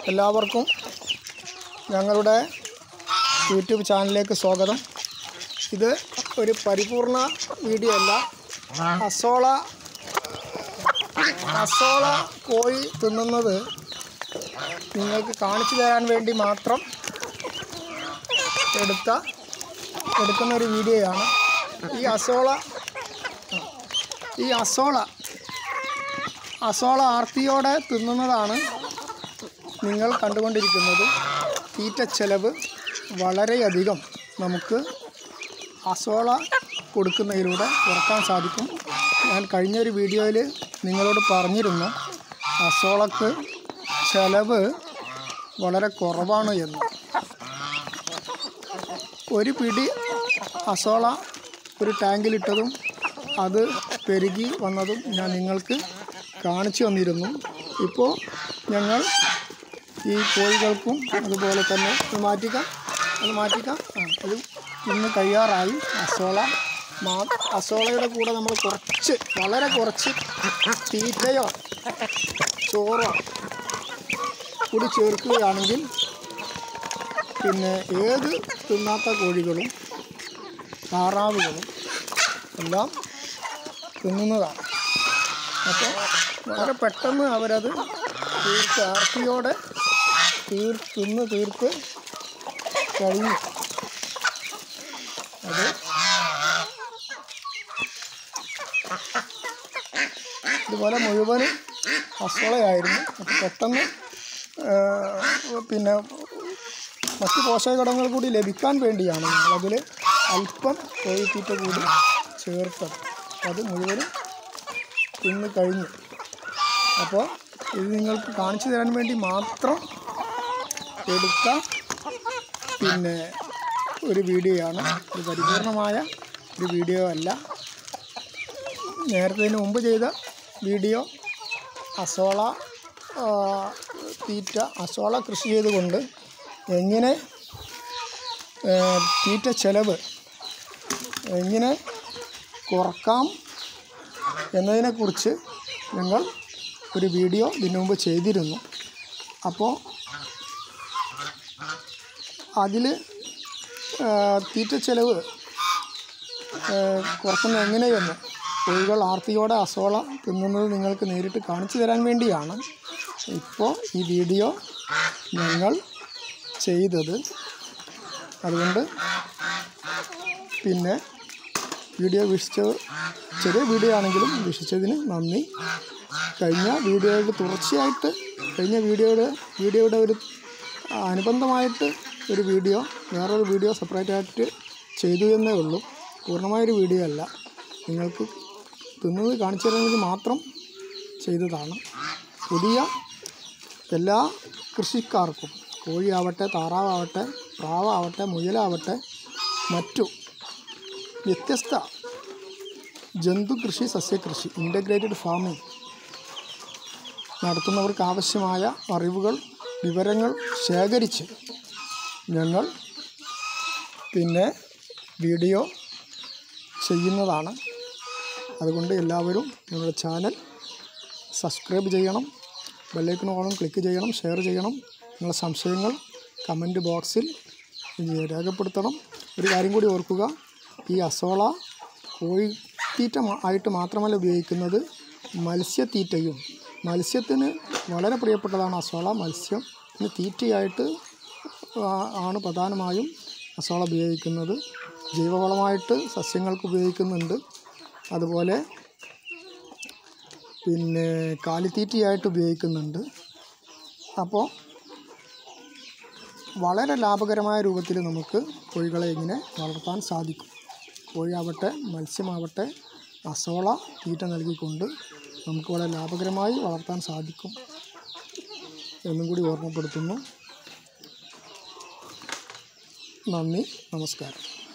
എല്ലാവർക്കും ഞങ്ങളുടെ യൂട്യൂബ് ചാനലിലേക്ക് സ്വാഗതം ഇത് ഒരു പരിപൂർണ വീഡിയോ അല്ല അസോള അസോള കോഴി തിന്നുന്നത് നിങ്ങൾക്ക് കാണിച്ചു തരാൻ വേണ്ടി മാത്രം എടുത്ത എടുക്കുന്ന ഒരു വീഡിയോയാണ് ഈ അസോള ഈ അസോള അസോള ആർത്തിയോടെ തിന്നുന്നതാണ് നിങ്ങൾ കണ്ടുകൊണ്ടിരിക്കുന്നത് തീറ്റ ചെലവ് വളരെയധികം നമുക്ക് അസോള കൊടുക്കുന്നതിലൂടെ കുറക്കാൻ സാധിക്കും ഞാൻ കഴിഞ്ഞൊരു വീഡിയോയിൽ നിങ്ങളോട് പറഞ്ഞിരുന്നു അസോളക്ക് ചെലവ് വളരെ കുറവാണ് എന്ന് ഒരു പിടി അസോള ഒരു ടാങ്കിലിട്ടതും അത് പെരുകി വന്നതും ഞാൻ നിങ്ങൾക്ക് കാണിച്ചു തന്നിരുന്നു ഇപ്പോൾ ഞങ്ങൾ ഈ കോഴികൾക്കും അതുപോലെ തന്നെ അത് മാറ്റിക്കാം അത് മാറ്റിക്കാം ആ അത് ഇന്ന് കഴിയാറായി അസോള മാ അസോളയുടെ കൂടെ നമ്മൾ കുറച്ച് വളരെ കുറച്ച് തീറ്റയോ ചോറോ കൂടി ചേർക്കുകയാണെങ്കിൽ പിന്നെ ഏത് തിന്നാത്ത കോഴികളും താറാവുകളും എല്ലാം തിന്നുന്നതാണ് അപ്പോൾ വളരെ പെട്ടെന്ന് അവരത് തീർത്ത് ആർത്തിയോടെ തീർ തിന്ന് തീർത്ത് കഴിഞ്ഞു അത് ഇതുപോലെ മുഴുവനും അസ്വളയായിരുന്നു അപ്പോൾ പെട്ടെന്ന് ആ, പിന്നെ മറ്റ് പോഷകഘടകങ്ങൾ കൂടി ലഭിക്കാൻ വേണ്ടിയാണ് ഞങ്ങളതിൽ അല്പം കോഴിത്തീറ്റ കൂടി ചേർത്തത് അത് മുഴുവനും തിന്ന് കഴിഞ്ഞു അപ്പോൾ ഇത് നിങ്ങൾക്ക് കാണിച്ചു തരാൻ വേണ്ടി മാത്രം എടുത്ത പിന്നെ ഒരു വീഡിയോയാണ് ഒരു പരിപൂർണമായ ഒരു വീഡിയോ അല്ല നേരത്തെ ഇതിന് മുമ്പ് ചെയ്ത വീഡിയോ അസോള ആ, തീറ്റ അസോള കൃഷി ചെയ്തുകൊണ്ട് എങ്ങനെ ആ, തീറ്റ ചെലവ് എങ്ങനെ കുറക്കാം എന്നതിനെക്കുറിച്ച് ഞങ്ങൾ ഒരു വീഡിയോ ഇതിനു മുമ്പ് ചെയ്തിരുന്നു അപ്പോൾ അതിൽ തീറ്റ ചെലവ് കുറക്കുന്നത് എങ്ങനെയെന്ന് കോഴികൾ ആർത്തിയോടെ അസോള തിന്നുന്നത് നിങ്ങൾക്ക് നേരിട്ട് കാണിച്ചു തരാൻ വേണ്ടിയാണ് ഇപ്പോൾ ഈ വീഡിയോ ഞങ്ങൾ ചെയ്തത് അതുകൊണ്ട് പിന്നെ വീഡിയോ വീക്ഷിച്ച ചെറിയ വീഡിയോ ആണെങ്കിലും വീക്ഷിച്ചതിന് നന്ദി കഴിഞ്ഞ വീഡിയോയുടെ തുടർച്ചയായിട്ട് കഴിഞ്ഞ വീഡിയോയുടെ വീഡിയോയുടെ ഒരു അനുബന്ധമായിട്ട് ഒരു വീഡിയോ വേറൊരു വീഡിയോ സെപ്പറേറ്റ് ആയിട്ട് ചെയ്തു എന്നേ ഉള്ളൂ പൂർണ്ണമായൊരു വീഡിയോ അല്ല നിങ്ങൾക്ക് തിന്നത് കാണിച്ചു തരുന്നത് മാത്രം ചെയ്തതാണ് പുതിയ എല്ലാ കൃഷിക്കാർക്കും കോഴിയാവട്ടെ താറാവാവട്ടെ പ്രാവാവട്ടെ മുയലാവട്ടെ മറ്റു വ്യത്യസ്ത ജന്തു കൃഷി സസ്യകൃഷി ഇൻ്റഗ്രേറ്റഡ് ഫാമിംഗ് നടത്തുന്നവർക്ക് ആവശ്യമായ അറിവുകൾ വിവരങ്ങൾ ശേഖരിച്ച് ഞങ്ങൾ പിന്നെ വീഡിയോ ചെയ്യുന്നതാണ് അതുകൊണ്ട് എല്ലാവരും ഞങ്ങളുടെ ചാനൽ സബ്സ്ക്രൈബ് ചെയ്യണം ബെല്ലൈക്കണോളം ക്ലിക്ക് ചെയ്യണം ഷെയർ ചെയ്യണം നിങ്ങളുടെ സംശയങ്ങൾ കമൻറ്റ് ബോക്സിൽ രേഖപ്പെടുത്തണം ഒരു കാര്യം കൂടി ഓർക്കുക ഈ അസോള കോഴിത്തീറ്റ മാ- ആയിട്ട് മാത്രമല്ല ഉപയോഗിക്കുന്നത് മത്സ്യത്തീറ്റയും മത്സ്യത്തിന് വളരെ പ്രിയപ്പെട്ടതാണ് അസോള മത്സ്യം പിന്നെ തീറ്റയായിട്ട് ആ- ആണ് പ്രധാനമായും അസോള ഉപയോഗിക്കുന്നത് ജൈവവളമായിട്ട് സസ്യങ്ങൾക്ക് ഉപയോഗിക്കുന്നുണ്ട് അതുപോലെ പിന്നെ കാലിത്തീറ്റയായിട്ട് ഉപയോഗിക്കുന്നുണ്ട് അപ്പോൾ വളരെ ലാഭകരമായ രൂപത്തിൽ നമുക്ക് കോഴികളെ ഇങ്ങനെ വളർത്താൻ സാധിക്കും കോഴിയാവട്ടെ മത്സ്യമാവട്ടെ അസോള തീറ്റ നൽകിക്കൊണ്ട് നമുക്ക് വളരെ ലാഭകരമായി വളർത്താൻ സാധിക്കും എന്നും കൂടി ഓർമ്മപ്പെടുത്തുന്നു നന്ദി നമസ്കാരം